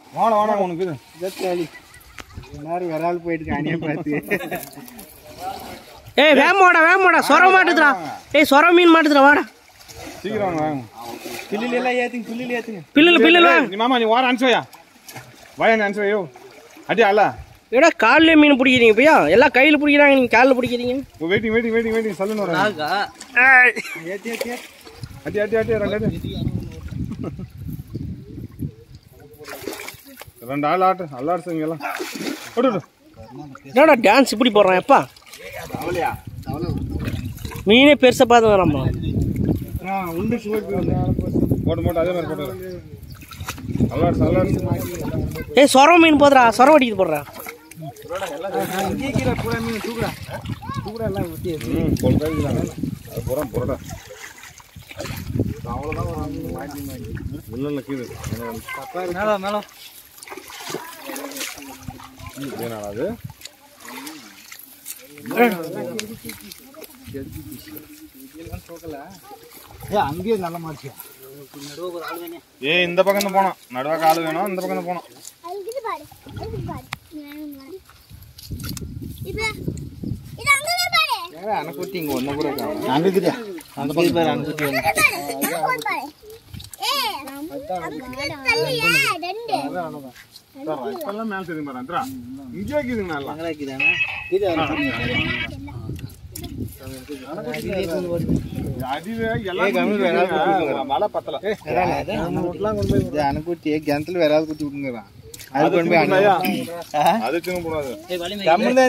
வாடா வாடா உனக்கு இது ஜத்தாளி எல்லாரும் விரால் போயிட்டு அணியை பார்த்து ஏய் வேமோடா வேமோடா சொர மாட்டுதுடா ஏய் சொர மீன் மாட்டுதுடா வாடா சீக்கிரம் வாங்க வாங்க பில்லில் எல்லாம் ஏற்றுங்க பில்லில் ஏற்றுங்க பில்லுல பில்லுல ஏய், நீ மாமா நீ வார அனுப்பிச்சோயா வாயா நீ அனுப்பிச்சோ அடி அல்ல ஏடா கால்ல மீன் பிடிக்கிறீங்க பையா எல்லாம் கையில பிடிக்கிறாங்க நீங்க கால்ல பிடிக்கிறீங்க வெயிட்டிங் வெயிட்டிங் வெயிட்டிங் வெயிட்டிங் சொல்லுன்னு வரேன் ஏற்றி ஏற்றி அடி அடி அடி ரெண்டு அடி ரெண்டு ஆள் ஆட்டு அல்லாடுச்சுங்க எல்லாம் விடு விடு. என்னடா டான்ஸ் இப்படி போடுறான் எப்பா மீனே பெருசா பார்த்து வராமா ஆ உண்டு சுவர் போட்டு போட்டு அதே மாதிரி போட்டு அல்லாடுச்சு அல்லாடுச்சு ஏய் சொர மீன் போதுடா சொர அடிக்குது போடுறா இங்கே கீழே பூரா மீன் தூக்குறா தூக்குறா எல்லாம் ஊற்றி ம் பொருள் அது பூரா பொருடா முள்ள கீழே மேலே மேலே ஏனாடா அது ஏ அங்கேயே நல்ல மாட்டியா ஏ இந்த பக்கம் தான் போனோம் நடுவாக்க ஆள் வேணும் இந்த பக்கம் தான் போனோம் அதுக்கு பாடு அதுக்கு பாடு இது இது அங்க பாடு அணைக்குட்டி இங்கே ஒன்று கூட காணும் அனுக்குதியா அந்த பக்கம் பாரு அணைக்குட்டி ஒன்று அங்க போய் பாடு ஏய் அங்க தள்ளியா ரெண்டு இப்பெல்லாம் மேலே தெரியும் பாரு இங்கே இருக்குதுங்க நல்லா அங்கடாக்கிதானே இது அடிவே எல்லாம் மழை பத்தல அணைக்குட்டி கிணத்துல வேற குத்தி விட்டுங்கிறான் அது கொண்டு போய் அது சின்ன போடாது தமிழ்